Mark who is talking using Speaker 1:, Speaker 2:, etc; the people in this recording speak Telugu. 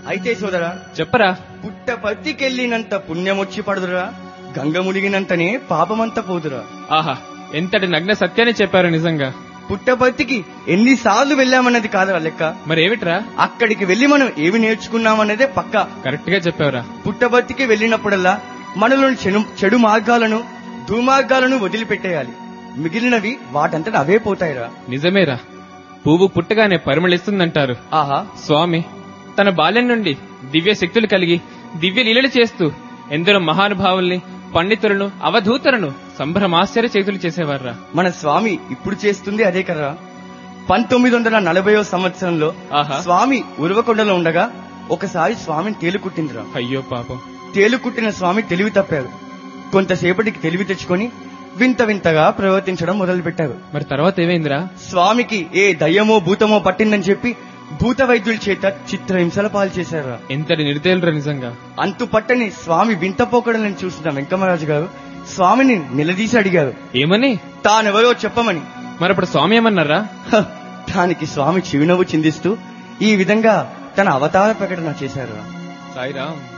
Speaker 1: అయితే సోదరా
Speaker 2: చెప్పరా
Speaker 1: పుట్టపర్తికెళ్ళినంత పుణ్యమొచ్చి పడుదురా గంగ మునిగినంతనే పాపమంతా పోదురా
Speaker 2: ఆహా ఎంతటి నగ్న సత్యాన్ని చెప్పారు నిజంగా
Speaker 1: పుట్టపర్తికి ఎన్నిసార్లు వెళ్ళామన్నది కాదురా లెక్క
Speaker 2: మరి ఏమిట్రా
Speaker 1: అక్కడికి వెళ్లి మనం ఏమి నేర్చుకున్నామన్నదే పక్కా
Speaker 2: కరెక్ట్ గా చెప్పావురా
Speaker 1: పుట్టబర్తికి వెళ్ళినప్పుడల్లా మనలోని చెడు చెడు మార్గాలను దుర్మార్గాలను వదిలిపెట్టేయాలి మిగిలినవి వాటంతట అవే పోతాయిరా
Speaker 2: నిజమేరా పువ్వు పుట్టగానే పరిమళిస్తుందంటారు
Speaker 1: ఆహా
Speaker 2: స్వామి తన బాల్యం నుండి దివ్య శక్తులు కలిగి దివ్య లీలలు చేస్తూ ఎందరో మహానుభావుల్ని పండితులను అవధూతలను సంభ్రమాశ్చర్య చేతులు చేసేవారా
Speaker 1: మన స్వామి ఇప్పుడు చేస్తుంది అదే కదా పంతొమ్మిది వందల నలభైవ సంవత్సరంలో
Speaker 2: ఆహా.
Speaker 1: స్వామి ఉరవకొండలో ఉండగా ఒకసారి స్వామిని తేలుకుట్టిందిరా
Speaker 2: అయ్యో పాపం
Speaker 1: తేలుకుట్టిన స్వామి తెలివి తప్పారు కొంతసేపటికి తెలివి తెచ్చుకొని వింత వింతగా ప్రవర్తించడం మొదలుపెట్టారు
Speaker 2: మరి తర్వాత ఏమైందిరా
Speaker 1: స్వామికి ఏ దయ్యమో భూతమో పట్టిందని చెప్పి భూత వైద్యుల చేత చిత్రహింసల పాలు చేశారు
Speaker 2: ఎంతటి నిర్దయులరా నిజంగా
Speaker 1: అంతు పట్టని స్వామి వింత పోకడలను చూసిన వెంకమరాజు గారు స్వామిని నిలదీసి అడిగారు
Speaker 2: ఏమని
Speaker 1: తానెవరో చెప్పమని
Speaker 2: మరప్పుడు స్వామి ఏమన్నారా
Speaker 1: హ, దానికి స్వామి చిరునవ్వు చిందిస్తూ ఈ విధంగా తన అవతార ప్రకటన చేశారు
Speaker 2: సాయిరామ్